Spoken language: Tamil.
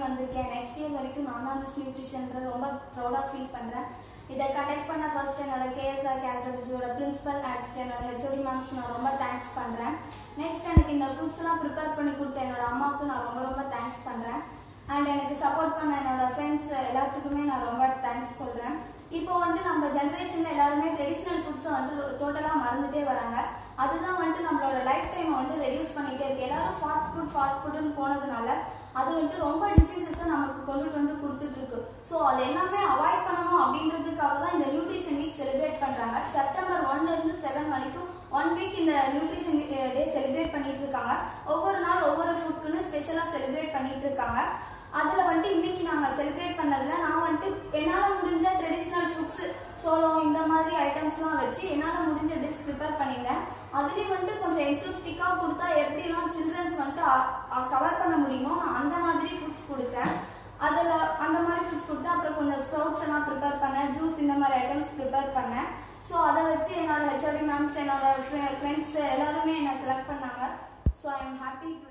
வந்திருக்கேன் நெக்ஸ்ட் இயர் வரைக்கும் நான் தான் மிஸ் நியூட்ரிஷன்ற ரொம்ப ப்ரௌடாக ஃபீல் பண்ணுறேன் இதை கண்டக்ட் பண்ண ஃபர்ஸ்ட் என்னோட கேஎஸ்ஆர் கேஸ்டபிள்ஸோட பிரின்சிபல் ஆக்ஸ்ட் என்னோட ஹெச்ஓடி மேம்ஸ் நான் ரொம்ப தேங்க்ஸ் பண்ணுறேன் நெக்ஸ்ட் எனக்கு இந்த ஃபுட்ஸ்லாம் ப்ரிப்பேர் பண்ணி கொடுத்த என்னோட அம்மாவுக்கு நான் ரொம்ப ரொம்ப தேங்க்ஸ் பண்ணுறேன் அண்ட் எனக்கு சப்போர்ட் பண்ண என்னோட ஃப்ரெண்ட்ஸ் எல்லாத்துக்குமே நான் ரொம்ப தேங்க்ஸ் சொல்கிறேன் இப்போ வந்து நம்ம ஜென்ரேஷன்ல எல்லாருமே ட்ரெடிஷ்னல் ஃபுட்ஸை வந்து டோட்டலாக மறந்துட்டே வராங்க அதுதான் வந்துட்டு நம்மளோட லைஃப் டைமை வந்து ரெடியூஸ் பண்ணிட்டே இருக்கு எல்லாரும் ஃபாஸ்ட் ஃபுட் ஃபாஸ்ட் ஃபுட்னு போனதுனால அது வந்துட்டு ரொம்ப டிசீசஸை நமக்கு கொண்டுட்டு வந்து கொடுத்துட்டு இருக்கு ஸோ அது எல்லாமே அவாய்ட் பண்ணணும் அப்படின்றதுக்காக தான் இந்த நியூட்ரிஷன் வீக் செலிப்ரேட் பண்றாங்க செப்டம்பர் ஒன்ல இருந்து செவன் வரைக்கும் ஒன் வீக் இந்த நியூட்ரிஷன் டே செலிப்ரேட் பண்ணிட்டு இருக்காங்க ஒவ்வொரு நாள் ஒவ்வொரு ஃபுட்க்குன்னு ஸ்பெஷலாக செலிப்ரேட் பண்ணிட்டு இருக்காங்க அதுல வந்துட்டு இன்னைக்கு நாங்க செலிப்ரேட் பண்ணதுல நான் வந்துட்டு என்னால முடிஞ்ச ட்ரெடிஷ்னல் ஃபுட்ஸ் சோளம் இந்த மாதிரி ஐட்டம்ஸ்லாம் வச்சு என்னால முடிஞ்ச டிஷ் ப்ரிப்பேர் பண்ணியிருந்தேன் அதுலயும் வந்துட்டு கொஞ்சம் எந்தூஸ்டிக்கா கொடுத்தா எப்படிலாம் சில்ட்ரன்ஸ் வந்துட்டு கவர் பண்ண முடியுமோ நான் அந்த மாதிரி ஃபுட்ஸ் கொடுத்தேன் அதில் அந்த மாதிரி ஃபுட்ஸ் கொடுத்தேன் அப்புறம் கொஞ்சம் ஸ்ப்ரவுட்ஸ் எல்லாம் ப்ரிப்பேர் பண்ணேன் ஜூஸ் இந்த மாதிரி ஐட்டம்ஸ் ப்ரிப்பேர் பண்ணேன் ஸோ அதை வச்சு என்னோட ஹெச்ஓடி மேம்ஸ் என்னோட ஃப்ரெண்ட்ஸ் எல்லாருமே என்னை செலக்ட் பண்ணாங்க so I am happy to